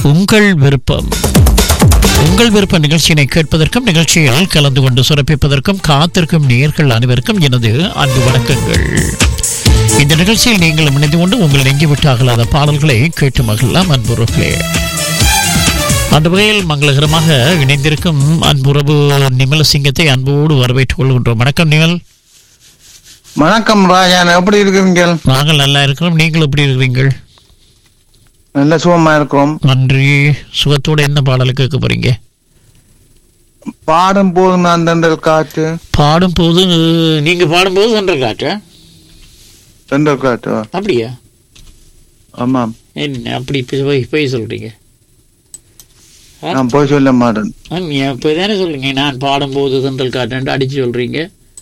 உங்கள் விருப்பம் உங்கள் விருப்ப நிகழ்ச்சியினை கேட்பதற்கும் நிகழ்ச்சியில் கலந்து கொண்டு சிறப்பிப்பதற்கும் காத்திருக்கும் நேர்கள் அனைவருக்கும் எனது அன்பு வணக்கங்கள் இந்த நிகழ்ச்சியில் நீங்கள் இணைந்து கொண்டு உங்கள் நெங்கி விட்டாகலாத பாடல்களை கேட்டு மகிழலாம் அன்புறர்களே அந்த வகையில் மங்களகரமாக இணைந்திருக்கும் அன்புறவு நிமல சிங்கத்தை அன்போடு வரவேற்றுக் கொள்கின்றோம் வணக்கம் நிமல் வணக்கம் ராஜான் எப்படி இருக்கிறீங்க நாங்கள் நல்லா இருக்கிறோம் நீங்கள் எப்படி இருக்கிறீர்கள் நல்ல சுகமா இருக்கிறோம் நன்றி சுகத்தோட என்ன பாடலை கேட்க போறீங்க பாடும் போது நான் தண்டல் காற்று பாடும்போது நீங்க பாடும்போது சென்ற காற்று தண்டல் காற்று அப்படியா ஆமாம் என்ன அப்படி போய் போய் போய் சொல்றீங்க நான் போய் சொல்ல மாட்டேன் ஆ, நீ இப்போ தானே சொல்றீங்க நான் பாடும்போது தென்றல் காட்டுன்ட்டு அடிச்சு சொல்றீங்க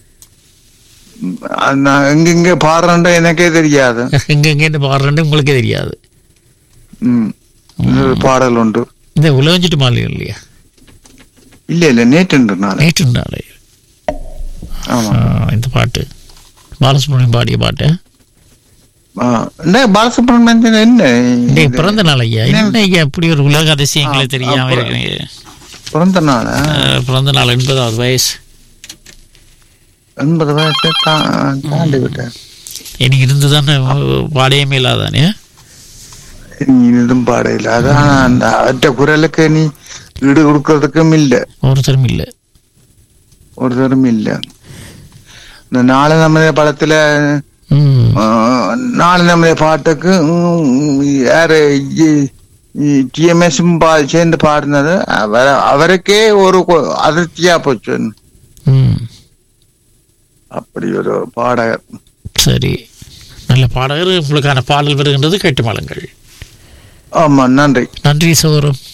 அது நான் எங்கெங்க பாடுறேன்ட்டு எனக்கே தெரியாது எங்க எங்கேருந்து பாடுறேன்னு உங்களுக்கே தெரியாது ம் இன்னொரு பாடல் உண்டு இந்த உலகஞ்சிட்டு மாலை இல்லையா இல்ல இல்ல நேற்று நாள் நேற்று நாளை ஆமா இந்த பாட்டு பாலசுப்ரமணியம் பாடிய பாட்டு ஆ, இந்த பாலசுப்ரமணியன் என்ன டேய், இது? பிறந்த நாள் ஐயா என்ன ஐயா அப்படி ஒரு உலக அதிசயங்களை ஆ, தெரியாம அப்புறம். இருக்கிறீங்க பிறந்த நாள் அஹ், பிறந்த நாள் எண்பதாவது வயசு எண்பது வயசு தா- தாண்டி விட்டேன் எனக்கு இருந்து தானே பாடையமே இல்லாதானே நீ இதும் பாடையில் அதான் அந்த அவற்ற குரலுக்கு நீ ஈடு கொடுக்கறதுக்கும் இல்லை ஒருத்தரும் இல்லை ஒரு தரம் இல்ல இந்த நாலு நம்முடைய படத்துல ம் ஆஹ், நாலு நம்முடைய பாட்டுக்கு ம், யாரு டிஎம்எஸ் சேர்ந்து பாடினது அவர அவருக்கே ஒரு கொ- அதிர்ச்சியா போச்சு ம் அப்படி ஒரு பாடகர் சரி நல்ல பாடகர் உங்களுக்கான பாடல் வருகின்றது கேட்டு மாளுங்கள் ஆமா நன்றி நன்றி சோதரம்